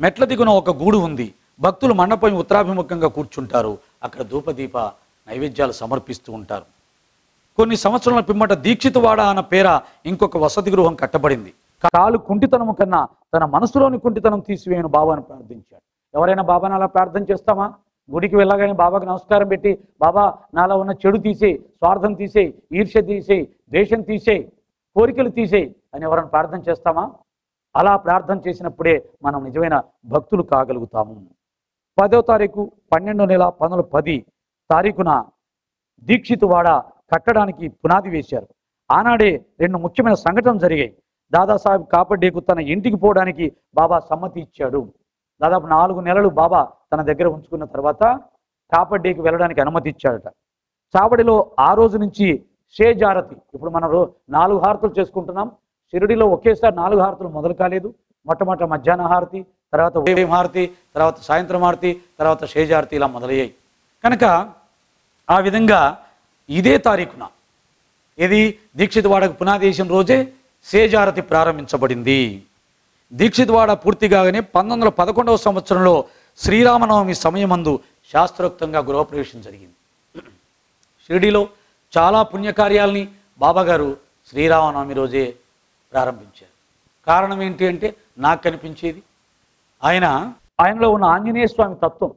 మెట్ల దిగున ఒక గూడు ఉంది భక్తులు మండపం ఉత్తరాభిముఖంగా కూర్చుంటారు అక్కడ ధూపదీప నైవేద్యాలు సమర్పిస్తూ ఉంటారు కొన్ని సంవత్సరాల పిమ్మట దీక్షితవాడ అన్న పేర ఇంకొక వసతి గృహం కట్టబడింది కాలు కుంటితనము కన్నా తన మనసులోని కుంటితనం తీసివేయను బాబాను ప్రార్థించాడు ఎవరైనా బాబాని అలా ప్రార్థన చేస్తామా గుడికి వెళ్ళగానే బాబాకి నమస్కారం పెట్టి బాబా నాలో ఉన్న చెడు తీసేయి స్వార్థం తీసేయి ఈర్ష్య తీసేయి ద్వేషం తీసేయి కోరికలు తీసేయి అని ఎవరైనా ప్రార్థన చేస్తామా అలా ప్రార్థన చేసినప్పుడే మనం నిజమైన భక్తులు కాగలుగుతాము పదో తారీఖు పన్నెండో నెల పంతొమ్మిది పది తారీఖున దీక్షితువాడ కట్టడానికి పునాది వేశారు ఆనాడే రెండు ముఖ్యమైన సంఘటనలు జరిగాయి దాదాసాహెబ్ కాపడ్డేకు తన ఇంటికి పోవడానికి బాబా సమ్మతి ఇచ్చాడు దాదాపు నాలుగు నెలలు బాబా తన దగ్గర ఉంచుకున్న తర్వాత కాపడ్డేకి వెళ్ళడానికి అనుమతి ఇచ్చాడట చావడిలో ఆ రోజు నుంచి షేజారతి ఇప్పుడు మనం రో- నాలుగు హారతులు చేసుకుంటున్నాం షిరిడిలో ఒకేసారి నాలుగు హారతులు మొదలు కాలేదు మొట్టమొదట మధ్యాహ్న హారతి తర్వాత ఉదయం హారతి తర్వాత సాయంత్రం హారతి తర్వాత షేజారతి ఇలా మొదలయ్యాయి కనుక ఆ విధంగా ఇదే తారీఖున ఇది దీక్షితవాడకు పునాది వేసిన రోజే సేజారతి ప్రారంభించబడింది దీక్షితవాడ పూర్తి కాగానే పంతొమ్మిది వందల పదకొండవ సంవత్సరంలో శ్రీరామనవమి సమయమందు శాస్త్రోక్తంగా గృహప్రవేశం జరిగింది షిరిడిలో చాలా పుణ్యకార్యాలని బాబాగారు శ్రీరామనవమి రోజే ప్రారంభించారు కారణం ఏంటి అంటే నాకు కనిపించేది ఆయన ఆయనలో ఉన్న ఆంజనేయ స్వామి తత్వం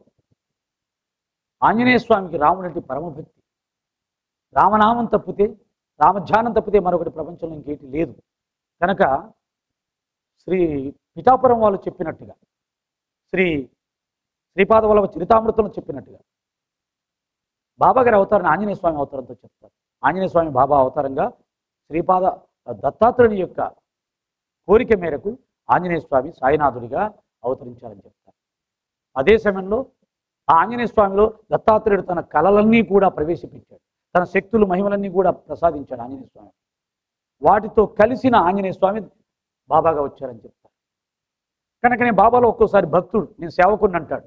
ఆంజనేయ స్వామికి రాముడంటే పరమభక్తి రామనామం తప్పితే రామధ్యానం తప్పితే మరొకటి ప్రపంచంలో ఇంకేటి లేదు కనుక శ్రీ పిఠాపురం వాళ్ళు చెప్పినట్టుగా శ్రీ శ్రీపాద వల్లభ చరితామృతంలో చెప్పినట్టుగా బాబాగారి అవతారాన్ని ఆంజనేయ స్వామి అవతారంతో చెప్తారు ఆంజనేయ స్వామి బాబా అవతారంగా శ్రీపాద దత్తాత్రేయుని యొక్క కోరిక మేరకు ఆంజనేయ స్వామి సాయినాథుడిగా అవతరించారని చెప్తారు అదే సమయంలో ఆ ఆంజనేయ స్వామిలో దత్తాత్రేయుడు తన కళలన్నీ కూడా ప్రవేశపెట్టాడు తన శక్తులు మహిమలన్నీ కూడా ప్రసాదించాడు ఆంజనేయ స్వామి వాటితో కలిసిన ఆంజనేయ స్వామి బాబాగా వచ్చారని చెప్తారు కనుకనే బాబాలో ఒక్కోసారి భక్తుడు నేను సేవకుడిని అంటాడు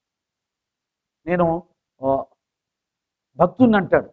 నేను ఆ, భక్తుడిని అంటాడు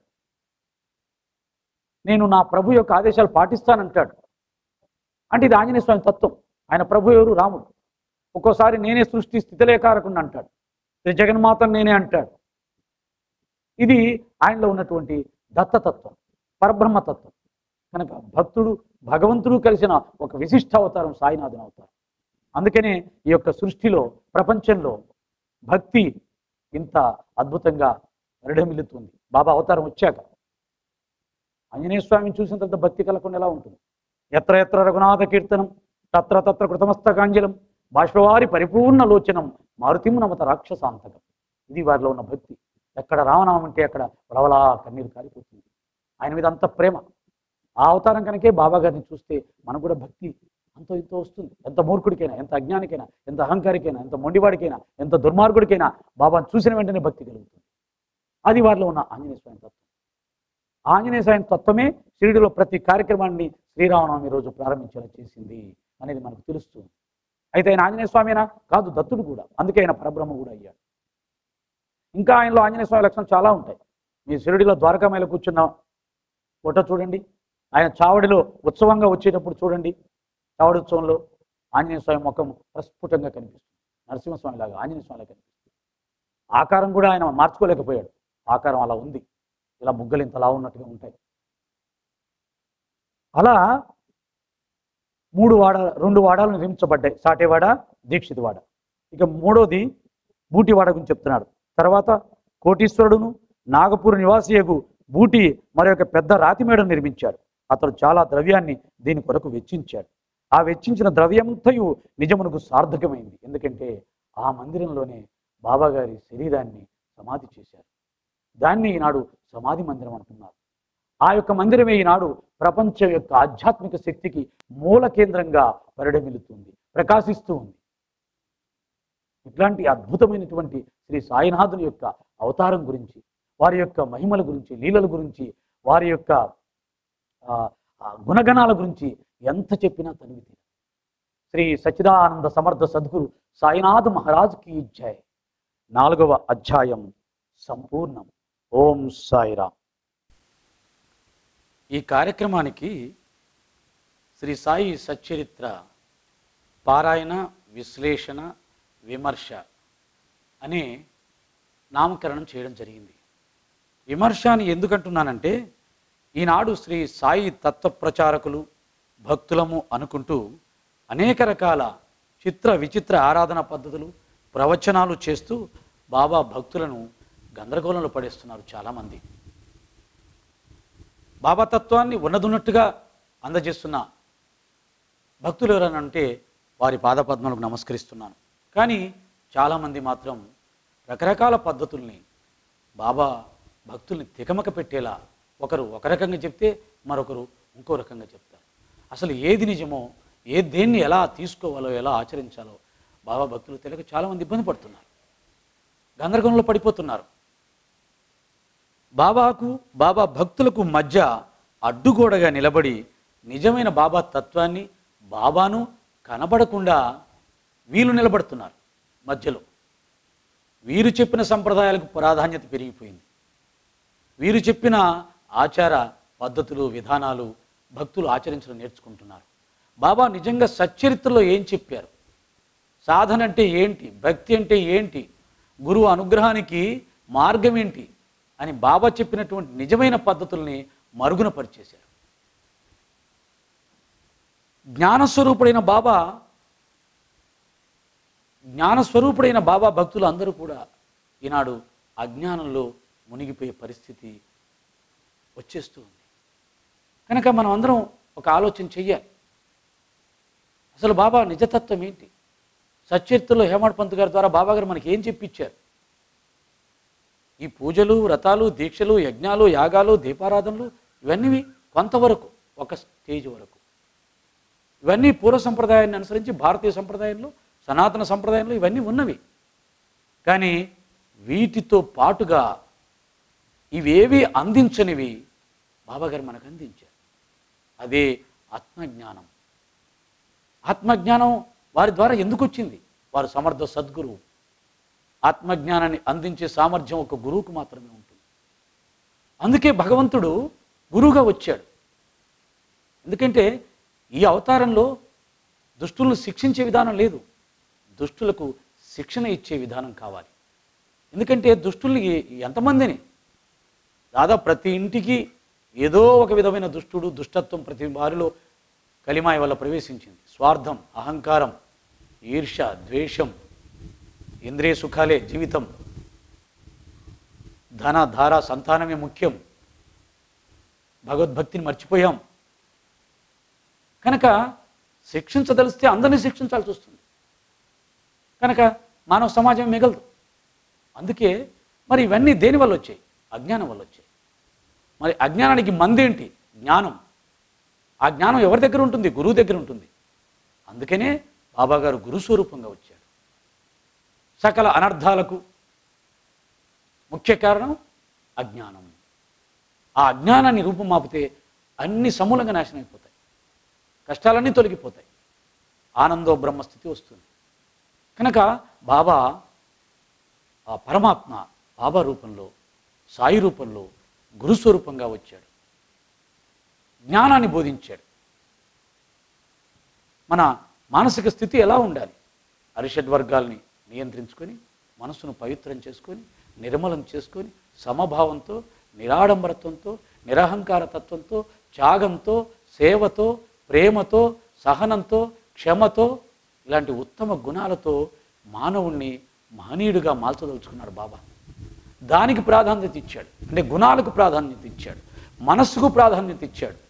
నేను నా ప్రభు యొక్క ఆదేశాలు పాటిస్తానంటాడు అంటే ఇది ఆంజనేయ స్వామి తత్వం ఆయన ప్రభు ఎవరు రాముడు ఒక్కోసారి నేనే సృష్టి స్థితిలేకారకుండా అంటాడు శ్రీ జగన్మాతను నేనే అంటాడు ఇది ఆయనలో ఉన్నటువంటి దత్తతత్వం పరబ్రహ్మతత్వం కనుక భక్తుడు భగవంతుడు కలిసిన ఒక విశిష్ట అవతారం సాయినాథుని అవతారం అందుకనే ఈ యొక్క సృష్టిలో ప్రపంచంలో భక్తి ఇంత అద్భుతంగా పరిఢమిల్లుతుంది బాబా అవతారం వచ్చాక ఆంజనేయ స్వామిని చూసిన తర్వాత భక్తి కలగకుండా ఎలా ఉంటుంది ఎత్ర ఎత్ర రఘునాథ కీర్తనం తత్ర తత్ర కృతమస్తకాంజలం బాష్పవారి పరిపూర్ణ లోచనం మారుతిము నమత రాక్షసాంతకం ఇది వారిలో ఉన్న భక్తి ఎక్కడ రామనామం అంటే అక్కడ వలవలా కన్నీరు కారిపోతుంది ఆయన మీద అంత ప్రేమ ఆ అవతారం కనుకే బాబా గారిని చూస్తే మనకు కూడా భక్తి అంతో ఇంతో వస్తుంది ఎంత మూర్ఖుడికైనా ఎంత అజ్ఞానికైనా ఎంత అహంకారికైనా ఎంత మొండివాడికైనా ఎంత దుర్మార్గుడికైనా బాబాను చూసిన వెంటనే భక్తి కలుగుతుంది అది వారిలో ఉన్న ఆంజనేయ స్వామి తత్వం ఆంజనేయ స్వామి తత్వమే షిరిడిలో ప్రతి కార్యక్రమాన్ని శ్రీరామనవమి రోజు ప్రారంభించేలా చేసింది అనేది మనకు తెలుస్తుంది అయితే ఆయన ఆంజనేయ స్వామినా కాదు దత్తుడు కూడా అందుకే ఆయన పరబ్రహ్మ కూడా అయ్యాడు ఇంకా ఆయనలో ఆంజనేయ స్వామి లక్షణాలు చాలా ఉంటాయి మీ షిరిడిలో ద్వారకామాయిలో కూర్చున్న ఫోటో చూడండి ఆయన చావడిలో ఉత్సవంగా వచ్చేటప్పుడు చూడండి చావడి ఉత్సవంలో ఆంజనేయ స్వామి ముఖం ప్రస్ఫుటంగా కనిపిస్తుంది నరసింహస్వామి లాగా ఆంజనేయ స్వామిలా కనిపిస్తుంది ఆకారం కూడా ఆయన మార్చుకోలేకపోయాడు ఆకారం అలా ఉంది ఇలా ముగ్గలు ఇంతలా ఉన్నట్టుగా ఉంటాయి అలా మూడు వాడ రెండు వాడాలు నిర్మించబడ్డాయి సాటేవాడ దీక్షితవాడ ఇక మూడోది బూటివాడ గురించి చెప్తున్నాడు తర్వాత కోటీశ్వరుడును నాగపూర్ నివాసియగు బూటి మరొక పెద్ద రాతిమేడను నిర్మించాడు అతడు చాలా ద్రవ్యాన్ని దీని కొరకు వెచ్చించాడు ఆ వెచ్చించిన ద్రవ్యమంతయు నిజమునకు సార్థకమైంది ఎందుకంటే ఆ మందిరంలోనే బాబాగారి శరీరాన్ని సమాధి చేశారు దాన్ని ఈనాడు సమాధి మందిరం అంటున్నారు ఆ యొక్క మందిరమే ఈనాడు ప్రపంచం యొక్క ఆధ్యాత్మిక శక్తికి మూల కేంద్రంగా పరిడమిల్లుతుంది ప్రకాశిస్తూ ఉంది ఇట్లాంటి అద్భుతమైనటువంటి శ్రీ సాయినాథుని యొక్క అవతారం గురించి వారి యొక్క మహిమల గురించి లీలల గురించి వారి యొక్క ఆ, ఆ గుణగణాల గురించి ఎంత చెప్పినా తనివి తీరదు. శ్రీ సచిదానంద సమర్థ సద్గురు సాయినాథ్ మహారాజ్ కి జై నాలుగవ అధ్యాయం సంపూర్ణం ఓం సాయిరామ్ ఈ కార్యక్రమానికి శ్రీ సాయి సచ్చరిత్ర పారాయణ విశ్లేషణ విమర్శ అనే నామకరణం చేయడం జరిగింది విమర్శ అని ఎందుకంటున్నానంటే ఈనాడు శ్రీ సాయి తత్వ ప్రచారకులు భక్తులము అనుకుంటూ అనేక రకాల చిత్ర విచిత్ర ఆరాధన పద్ధతులు ప్రవచనాలు చేస్తూ బాబా భక్తులను గందరగోళంలో పడేస్తున్నారు చాలామంది బాబా తత్వాన్ని ఉన్నదున్నట్టుగా అందజేస్తున్న భక్తులు ఎవరైనా అంటే వారి పాదపద్మలకు నమస్కరిస్తున్నాను కానీ చాలామంది మాత్రం రకరకాల పద్ధతుల్ని బాబా భక్తుల్ని తికమక పెట్టేలా ఒకరు ఒక రకంగా చెప్తే మరొకరు ఇంకో రకంగా చెప్తారు అసలు ఏది నిజమో ఏ దేన్ని ఎలా తీసుకోవాలో ఎలా ఆచరించాలో బాబా భక్తులు తెలియక చాలామంది ఇబ్బంది పడుతున్నారు గందరగోళంలో పడిపోతున్నారు బాబాకు బాబా భక్తులకు మధ్య అడ్డుగోడగా నిలబడి నిజమైన బాబా తత్వాన్ని బాబాను కనబడకుండా వీళ్ళు నిలబడుతున్నారు మధ్యలో వీరు చెప్పిన సంప్రదాయాలకు ప్రాధాన్యత పెరిగిపోయింది వీరు చెప్పిన ఆచార పద్ధతులు విధానాలు భక్తులు ఆచరించడం నేర్చుకుంటున్నారు బాబా నిజంగా సచ్చరిత్రలో ఏం చెప్పారు సాధన అంటే ఏంటి భక్తి అంటే ఏంటి గురువు అనుగ్రహానికి మార్గం ఏంటి అని బాబా చెప్పినటువంటి నిజమైన పద్ధతుల్ని మరుగున పరిచేశారు జ్ఞానస్వరూపుడైన బాబా జ్ఞానస్వరూపుడైన బాబా భక్తులు అందరూ కూడా ఈనాడు అజ్ఞానంలో మునిగిపోయే పరిస్థితి వచ్చేస్తూ ఉంది కనుక మనం అందరం ఒక ఆలోచన చెయ్యాలి అసలు బాబా నిజతత్వం ఏంటి సచరిత్రలో హేమడ్ పంత్ గారి ద్వారా బాబా గారు మనకి ఏం చెప్పించారు ఈ పూజలు వ్రతాలు దీక్షలు యజ్ఞాలు యాగాలు దీపారాధనలు ఇవన్నీ కొంతవరకు ఒక స్టేజ్ వరకు ఇవన్నీ పూర్వ సంప్రదాయాన్ని అనుసరించి భారతీయ సంప్రదాయంలో సనాతన సంప్రదాయంలో ఇవన్నీ ఉన్నవి కానీ వీటితో పాటుగా ఇవేవి అందించనివి బాబాగారు మనకు అందించారు అదే ఆత్మజ్ఞానం ఆత్మజ్ఞానం వారి ద్వారా ఎందుకు వచ్చింది వారు సమర్థ సద్గురువు ఆత్మజ్ఞానాన్ని అందించే సామర్థ్యం ఒక గురువుకు మాత్రమే ఉంటుంది అందుకే భగవంతుడు గురువుగా వచ్చాడు ఎందుకంటే ఈ అవతారంలో దుష్టులను శిక్షించే విధానం లేదు దుష్టులకు శిక్షణ ఇచ్చే విధానం కావాలి ఎందుకంటే దుష్టుల్ని ఎంతమందిని దాదాపు ప్రతి ఇంటికి ఏదో ఒక విధమైన దుష్టుడు దుష్టత్వం ప్రతి వారిలో కలిమాయ వల్ల ప్రవేశించింది స్వార్థం అహంకారం ఈర్ష ద్వేషం ఇంద్రియ సుఖాలే జీవితం ధన ధార సంతానమే ముఖ్యం భగవద్భక్తిని మర్చిపోయాం కనుక శిక్షించదలిస్తే అందరినీ శిక్షించాల్సి వస్తుంది కనుక మానవ సమాజం మిగలదు అందుకే మరి ఇవన్నీ దేని వల్ల వచ్చాయి అజ్ఞానం వల్ల వచ్చాయి మరి అజ్ఞానానికి మందేంటి జ్ఞానం ఆ జ్ఞానం ఎవరి దగ్గర ఉంటుంది గురువు దగ్గర ఉంటుంది అందుకనే బాబా గారు గురు స్వరూపంగా వచ్చాడు సకల అనర్థాలకు ముఖ్య కారణం అజ్ఞానం ఆ అజ్ఞానాన్ని రూపుమాపితే అన్ని సమూలంగా నాశనం అయిపోతాయి కష్టాలన్నీ తొలగిపోతాయి ఆనందో బ్రహ్మస్థితి వస్తుంది కనుక బాబా ఆ పరమాత్మ బాబా రూపంలో సాయి రూపంలో గురుస్వరూపంగా వచ్చాడు జ్ఞానాన్ని బోధించాడు మన మానసిక స్థితి ఎలా ఉండాలి అరిషడ్ వర్గాల్ని నియంత్రించుకొని మనసును పవిత్రం చేసుకొని నిర్మలం చేసుకొని సమభావంతో నిరాడంబరత్వంతో నిరహంకార తత్వంతో త్యాగంతో సేవతో ప్రేమతో సహనంతో క్షమతో ఇలాంటి ఉత్తమ గుణాలతో మానవుణ్ణి మహనీయుడిగా మార్చదలుచుకున్నాడు బాబా దానికి ప్రాధాన్యత ఇచ్చాడు అంటే గుణాలకు ప్రాధాన్యత ఇచ్చాడు మనస్సుకు ప్రాధాన్యత ఇచ్చాడు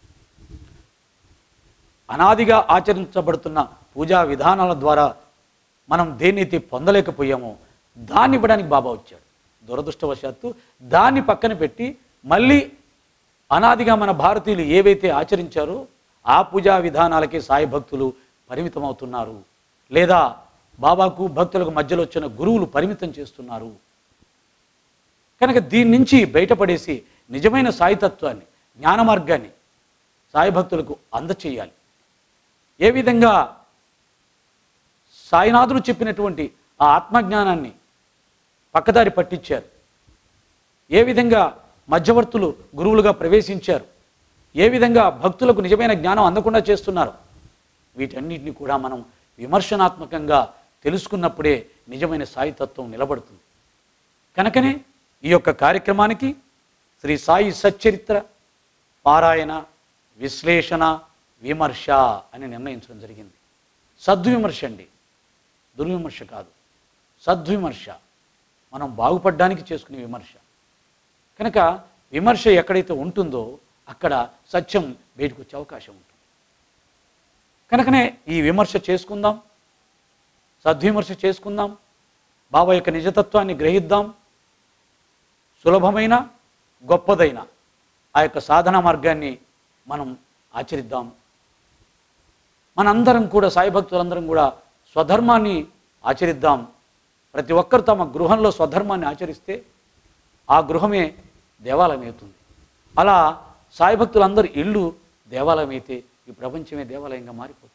అనాదిగా ఆచరించబడుతున్న పూజా విధానాల ద్వారా మనం దేన్నైతే పొందలేకపోయామో దాన్ని ఇవ్వడానికి బాబా వచ్చాడు దురదృష్టవశాత్తు దాన్ని పక్కన పెట్టి మళ్ళీ అనాదిగా మన భారతీయులు ఏవైతే ఆచరించారో ఆ పూజా విధానాలకే సాయి భక్తులు పరిమితం అవుతున్నారు లేదా బాబాకు భక్తులకు మధ్యలో వచ్చిన గురువులు పరిమితం చేస్తున్నారు కనుక దీని నుంచి బయటపడేసి నిజమైన సాయితత్వాన్ని జ్ఞాన మార్గాన్ని సాయి భక్తులకు అందచేయాలి ఏ విధంగా సాయినాథుడు చెప్పినటువంటి ఆ ఆత్మజ్ఞానాన్ని పక్కదారి పట్టించారు ఏ విధంగా మధ్యవర్తులు గురువులుగా ప్రవేశించారు ఏ విధంగా భక్తులకు నిజమైన జ్ఞానం అందకుండా చేస్తున్నారు వీటన్నిటిని కూడా మనం విమర్శనాత్మకంగా తెలుసుకున్నప్పుడే నిజమైన సాయి తత్వం నిలబడుతుంది కనుకనే ఈ యొక్క కార్యక్రమానికి శ్రీ సాయి సచ్చరిత్ర పారాయణ విశ్లేషణ విమర్శ అని నిర్ణయించడం జరిగింది సద్విమర్శ అండి దుర్విమర్శ కాదు సద్విమర్శ మనం బాగుపడడానికి చేసుకునే విమర్శ కనుక విమర్శ ఎక్కడైతే ఉంటుందో అక్కడ సత్యం బయటకు వచ్చే అవకాశం ఉంటుంది కనుకనే ఈ విమర్శ చేసుకుందాం సద్విమర్శ చేసుకుందాం బాబా యొక్క నిజతత్వాన్ని గ్రహిద్దాం సులభమైన గొప్పదైన ఆ యొక్క సాధనా మార్గాన్ని మనం ఆచరిద్దాం మనందరం కూడా సాయి భక్తులందరం కూడా స్వధర్మాన్ని ఆచరిద్దాం ప్రతి ఒక్కరు తమ గృహంలో స్వధర్మాన్ని ఆచరిస్తే ఆ గృహమే దేవాలయం అవుతుంది అలా సాయి భక్తులందరి ఇల్లు దేవాలయం అయితే ఈ ప్రపంచమే దేవాలయంగా మారిపోతుంది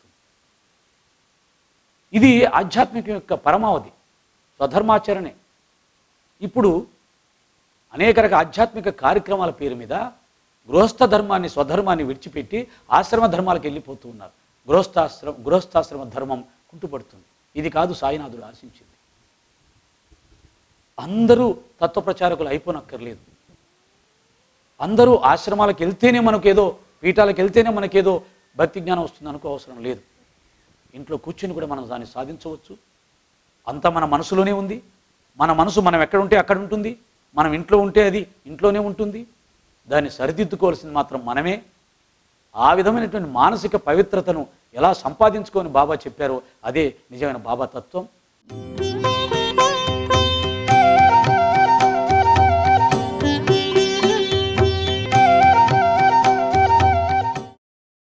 ఇది ఆధ్యాత్మికం యొక్క పరమావధి స్వధర్మాచరణే ఇప్పుడు అనేక రకాల ఆధ్యాత్మిక కార్యక్రమాల పేరు మీద గృహస్థ ధర్మాన్ని స్వధర్మాన్ని విడిచిపెట్టి ఆశ్రమ ధర్మాలకు వెళ్ళిపోతూ ఉన్నారు గృహస్థాశ్రమ గృహస్థాశ్రమ ధర్మం కుంటుపడుతుంది ఇది కాదు సాయినాథుడు ఆశించింది అందరూ తత్వప్రచారకులు అయిపోనక్కర్లేదు అందరూ ఆశ్రమాలకు వెళ్తేనే మనకేదో పీఠాలకు వెళ్తేనే మనకేదో భక్తి జ్ఞానం వస్తుంది అనుకో అవసరం లేదు ఇంట్లో కూర్చుని కూడా మనం దాన్ని సాధించవచ్చు అంతా మన మనసులోనే ఉంది మన మనసు మనం ఎక్కడ ఉంటే అక్కడ ఉంటుంది మనం ఇంట్లో ఉంటే అది ఇంట్లోనే ఉంటుంది దాన్ని సరిదిద్దుకోవాల్సింది మాత్రం మనమే ఆ విధమైనటువంటి మానసిక పవిత్రతను ఎలా సంపాదించుకొని బాబా చెప్పారో అదే నిజమైన బాబా తత్వం